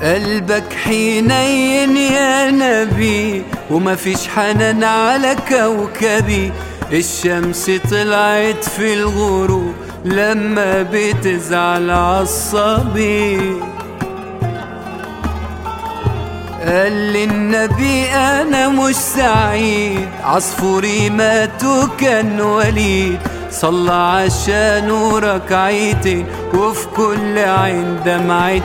قلبك حنين يا نبي وما فيش حنان على كوكبي الشمس طلعت في الغروب لما بتزعل عصبي قال لي النبي انا مش سعيد عصفوري مات وكان وليد صلى عشان ركعتين وفي كل عين دمعة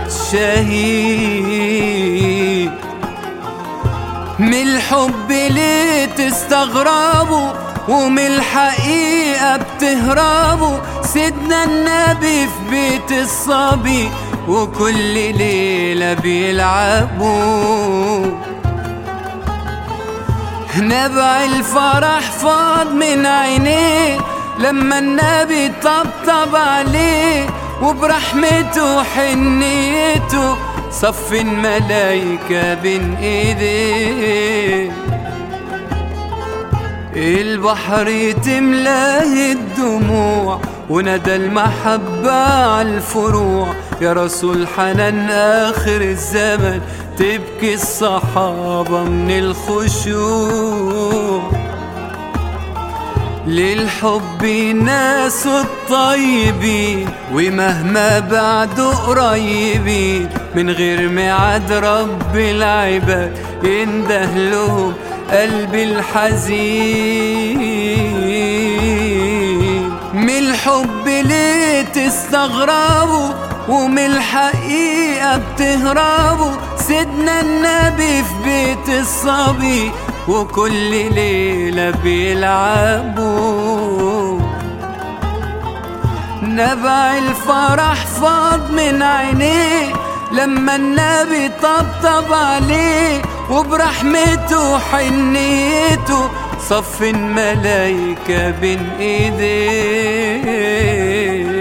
شهيد من الحب ليه تستغربوا ومن الحقيقة بتهربوا سيدنا النبي في بيت الصبي وكل ليلة بيلعبوا نبع الفرح فاض من عينيه لما النبي طبطب عليه وبرحمته وحنيته صف الملايكة بين ايديه البحر تملاه الدموع وندى المحبة على الفروع يا رسول حنان آخر الزمن تبكي الصحابة من الخشوع للحب ناس الطيبين ومهما بعدوا قريبين من غير ميعاد رب العباد ينده لهم قلبي الحزين من الحب ليه تستغربوا ومن الحقيقة بتهربوا سيدنا النبي في بيت الصبي وكل ليلة بيلعبوا نبع الفرح فاض من عينيه لما النبي طبطب عليه وبرحمته وحنيته صف الملايكة بين ايديه